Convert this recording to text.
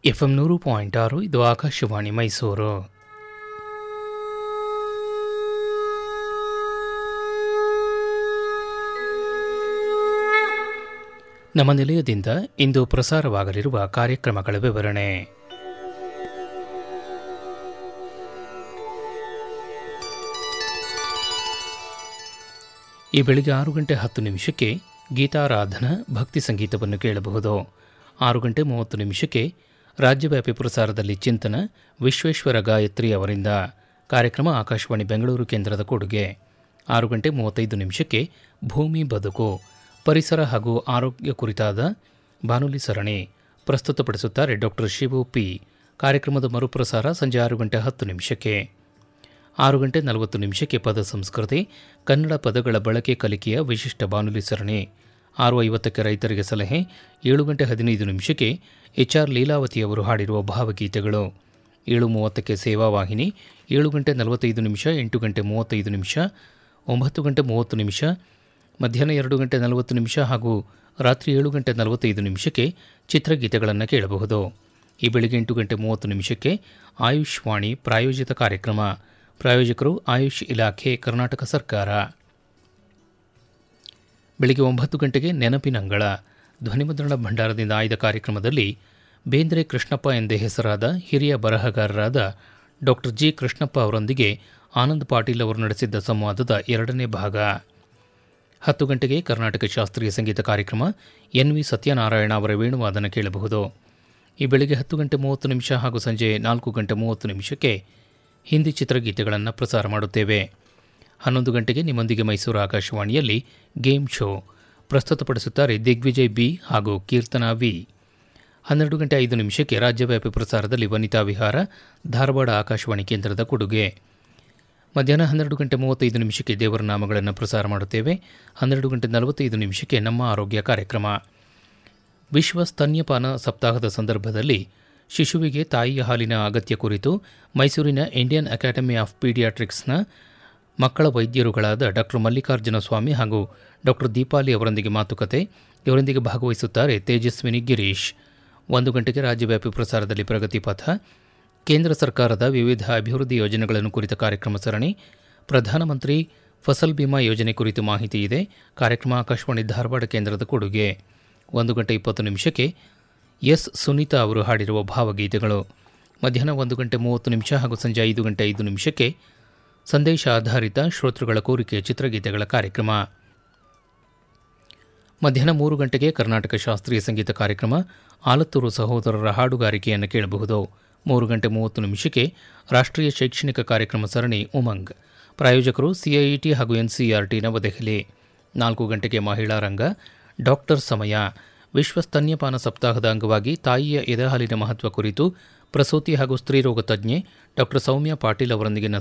F M ನೂರು point ಆರು ಇದು ಆಕಾಶವಾಣಿ ಮೈಸೂರು ನಮ್ಮ ನಿಲಯದಿಂದ ಇಂದು ಪ್ರಸಾರವಾಗಲಿರುವ ಕಾರ್ಯಕ್ರಮಗಳ ವಿವರಣೆ ಈ ಬೆಳಿಗ್ಗೆ ಆರು ಗಂಟೆ ಹತ್ತು ನಿಮಿಷಕ್ಕೆ ಗೀತಾರಾಧನಾ ಭಕ್ತಿ ಸಂಗೀತವನ್ನು ಕೇಳಬಹುದು ಆರು ಗಂಟೆ ಮೂವತ್ತು ನಿಮಿಷಕ್ಕೆ ರಾಜ್ಯವ್ಯಾಪಿ ಪ್ರಸಾರದಲ್ಲಿ ಚಿಂತನ ವಿಶ್ವೇಶ್ವರ ಗಾಯತ್ರಿ ಅವರಿಂದ ಕಾರ್ಯಕ್ರಮ ಆಕಾಶವಾಣಿ ಬೆಂಗಳೂರು ಕೇಂದ್ರದ ಕೊಡುಗೆ ಆರು ಗಂಟೆ ಮೂವತ್ತೈದು ನಿಮಿಷಕ್ಕೆ ಭೂಮಿ ಬದುಕು ಪರಿಸರ ಹಾಗೂ ಆರೋಗ್ಯ ಕುರಿತಾದ ಬಾನುಲಿ ಸರಣಿ ಪ್ರಸ್ತುತಪಡಿಸುತ್ತಾರೆ ಡಾಕ್ಟರ್ ಶಿವು ಪಿ ಕಾರ್ಯಕ್ರಮದ ಮರುಪ್ರಸಾರ ಸಂಜೆ ಆರು ಗಂಟೆ ಹತ್ತು ನಿಮಿಷಕ್ಕೆ ಆರು ಗಂಟೆ ನಲವತ್ತು ನಿಮಿಷಕ್ಕೆ ಪದ ಸಂಸ್ಕೃತಿ ಕನ್ನಡ ಪದಗಳ ಬಳಕೆ ಕಲಿಕೆಯ ವಿಶಿಷ್ಟ ಬಾನುಲಿ ಸರಣಿ ಆರು ಐವತ್ತಕ್ಕೆ ರೈತರಿಗೆ ಸಲಹೆ ಏಳು ಗಂಟೆ ಹದಿನೈದು ನಿಮಿಷಕ್ಕೆ ಎಚ್ ಆರ್ ಲೀಲಾವತಿಯವರು ಹಾಡಿರುವ ಭಾವಗೀತೆಗಳು ಏಳು ಮೂವತ್ತಕ್ಕೆ ಸೇವಾ ವಾಹಿನಿ ಏಳು ಗಂಟೆ ನಲವತ್ತೈದು ನಿಮಿಷ ಎಂಟು ಗಂಟೆ ಮೂವತ್ತೈದು ನಿಮಿಷ ಒಂಬತ್ತು ಗಂಟೆ ಮೂವತ್ತು ನಿಮಿಷ ಮಧ್ಯಾಹ್ನ ಎರಡು ಗಂಟೆ ನಲವತ್ತು ನಿಮಿಷ ಹಾಗೂ ರಾತ್ರಿ ಏಳು ಗಂಟೆ ನಲವತ್ತೈದು ನಿಮಿಷಕ್ಕೆ ಚಿತ್ರಗೀತೆಗಳನ್ನು ಕೇಳಬಹುದು ಈ ಬೆಳಿಗ್ಗೆ ಎಂಟು ಗಂಟೆ ಮೂವತ್ತು ನಿಮಿಷಕ್ಕೆ ಆಯುಷ್ ವಾಣಿ ಪ್ರಾಯೋಜಿತ ಕಾರ್ಯಕ್ರಮ ಪ್ರಾಯೋಜಕರು ಆಯುಷ್ ಇಲಾಖೆ ಕರ್ನಾಟಕ ಸರ್ಕಾರ ಬೆಳಿಗ್ಗೆ ಒಂಬತ್ತು ಗಂಟೆಗೆ ನೆನಪಿನಂಗಳ ಧ್ವನಿಮುದ್ರಣ ಭಂಡಾರದಿಂದ ಆಯ್ದ ಕಾರ್ಯಕ್ರಮದಲ್ಲಿ ಬೇಂದ್ರೆ ಕೃಷ್ಣಪ್ಪ ಎಂದೇ ಹೆಸರಾದ ಹಿರಿಯ ಬರಹಗಾರರಾದ ಡಾಕ್ಟರ್ ಜಿ ಕೃಷ್ಣಪ್ಪ ಅವರೊಂದಿಗೆ ಆನಂದ್ ಪಾಟೀಲ್ ಅವರು ನಡೆಸಿದ್ದ ಸಂವಾದದ ಎರಡನೇ ಭಾಗ ಹತ್ತು ಗಂಟೆಗೆ ಕರ್ನಾಟಕ ಶಾಸ್ತ್ರೀಯ ಸಂಗೀತ ಕಾರ್ಯಕ್ರಮ ಎನ್ ವಿ ಸತ್ಯನಾರಾಯಣ ಅವರ ವೇಣುವಾದನ ಕೇಳಬಹುದು ಈ ಬೆಳಿಗ್ಗೆ ಹತ್ತು ಗಂಟೆ ಮೂವತ್ತು ನಿಮಿಷ ಹಾಗೂ ಸಂಜೆ ನಾಲ್ಕು ಗಂಟೆ ಮೂವತ್ತು ನಿಮಿಷಕ್ಕೆ ಹಿಂದಿ ಚಿತ್ರಗೀತೆಗಳನ್ನು ಪ್ರಸಾರ ಮಾಡುತ್ತೇವೆ ಹನ್ನೊಂದು ಗಂಟೆಗೆ ನಿಮ್ಮೊಂದಿಗೆ ಮೈಸೂರು ಆಕಾಶವಾಣಿಯಲ್ಲಿ ಗೇಮ್ ಶೋ ಪ್ರಸ್ತುತಪಡಿಸುತ್ತಾರೆ ದಿಗ್ವಿಜಯ್ ಬಿ ಹಾಗೂ ಕೀರ್ತನಾ ವಿ ಹನ್ನೆರಡು ಗಂಟೆ ಐದು ನಿಮಿಷಕ್ಕೆ ರಾಜ್ಯವ್ಯಾಪಿ ಪ್ರಸಾರದಲ್ಲಿ ವನಿತಾ ವಿಹಾರ ಧಾರವಾಡ ಆಕಾಶವಾಣಿ ಕೇಂದ್ರದ ಕೊಡುಗೆ ಮಧ್ಯಾಹ್ನ ಹನ್ನೆರಡು ಗಂಟೆ ಮೂವತ್ತೈದು ನಿಮಿಷಕ್ಕೆ ದೇವರ ನಾಮಗಳನ್ನು ಪ್ರಸಾರ ಮಾಡುತ್ತೇವೆ ಹನ್ನೆರಡು ಗಂಟೆ ನಲವತ್ತೈದು ನಿಮಿಷಕ್ಕೆ ನಮ್ಮ ಆರೋಗ್ಯ ಕಾರ್ಯಕ್ರಮ ವಿಶ್ವ ಸ್ತನ್ಯಪಾನ ಸಪ್ತಾಹದ ಸಂದರ್ಭದಲ್ಲಿ ಶಿಶುವಿಗೆ ತಾಯಿಯ ಹಾಲಿನ ಅಗತ್ಯ ಕುರಿತು ಮೈಸೂರಿನ ಇಂಡಿಯನ್ ಅಕಾಡೆಮಿ ಆಫ್ ಪೀಡಿಯಾಟ್ರಿಕ್ಸ್ನ ಮಕ್ಕಳ ವೈದ್ಯರುಗಳಾದ ಡಾಕ್ಟರ್ ಮಲ್ಲಿಕಾರ್ಜುನ ಸ್ವಾಮಿ ಹಾಗೂ ಡಾಕ್ಟರ್ ದೀಪಾಲಿ ಅವರೊಂದಿಗೆ ಮಾತುಕತೆ ಇವರೊಂದಿಗೆ ಭಾಗವಹಿಸುತ್ತಾರೆ ತೇಜಸ್ವಿನಿ ಗಿರೀಶ್ ಒಂದು ಗಂಟೆಗೆ ರಾಜ್ಯವ್ಯಾಪಿ ಪ್ರಸಾರದಲ್ಲಿ ಪ್ರಗತಿ ಪಥ ಕೇಂದ್ರ ಸರ್ಕಾರದ ವಿವಿಧ ಅಭಿವೃದ್ಧಿ ಯೋಜನೆಗಳನ್ನು ಕುರಿತ ಕಾರ್ಯಕ್ರಮ ಸರಣಿ ಪ್ರಧಾನಮಂತ್ರಿ ಫಸಲ್ ಬಿಮಾ ಯೋಜನೆ ಕುರಿತು ಮಾಹಿತಿ ಇದೆ ಕಾರ್ಯಕ್ರಮ ಆಕಾಶವಾಣಿ ಧಾರವಾಡ ಕೇಂದ್ರದ ಕೊಡುಗೆ ಒಂದು ಗಂಟೆ ಇಪ್ಪತ್ತು ನಿಮಿಷಕ್ಕೆ ಎಸ್ ಸುನೀತಾ ಅವರು ಹಾಡಿರುವ ಭಾವಗೀತೆಗಳು ಮಧ್ಯಾಹ್ನ ಒಂದು ಗಂಟೆ ಮೂವತ್ತು ನಿಮಿಷ ಹಾಗೂ ಸಂಜೆ ಐದು ಗಂಟೆ ಐದು ನಿಮಿಷಕ್ಕೆ ಸಂದೇಶ ಆಧಾರಿತ ಶ್ರೋತೃಗಳ ಕೋರಿಕೆ ಚಿತ್ರಗೀತೆಗಳ ಕಾರ್ಯಕ್ರಮ ಮಧ್ಯಾಹ್ನ ಮೂರು ಗಂಟೆಗೆ ಕರ್ನಾಟಕ ಶಾಸ್ತ್ರೀಯ ಸಂಗೀತ ಕಾರ್ಯಕ್ರಮ ಆಲತ್ತೂರು ಸಹೋದರರ ಹಾಡುಗಾರಿಕೆಯನ್ನು ಕೇಳಬಹುದು ಮೂರು ಗಂಟೆ ಮೂವತ್ತು ನಿಮಿಷಕ್ಕೆ ರಾಷ್ಟ್ರೀಯ ಶೈಕ್ಷಣಿಕ ಕಾರ್ಯಕ್ರಮ ಸರಣಿ ಉಮಂಗ್ ಪ್ರಾಯೋಜಕರು ಸಿಐಇಟಿ ಹಾಗೂ ಎನ್ಸಿಇಆರ್ಟಿ ನವದೆಹಲಿ ನಾಲ್ಕು ಗಂಟೆಗೆ ಮಹಿಳಾ ರಂಗ ಡಾಕ್ಟರ್ ಸಮಯ ವಿಶ್ವ ಸ್ತನ್ಯಪಾನ ಸಪ್ತಾಹದ ಅಂಗವಾಗಿ ತಾಯಿಯ ಎದೆಹಾಲಿನ ಮಹತ್ವ ಕುರಿತು ಪ್ರಸೂತಿ ಹಾಗೂ ಸ್ತ್ರೀರೋಗ ತಜ್ಞೆ ಡಾಕ್ಟರ್ ಸೌಮ್ಯ ಪಾಟೀಲ್ ಅವರೊಂದಿಗಿನ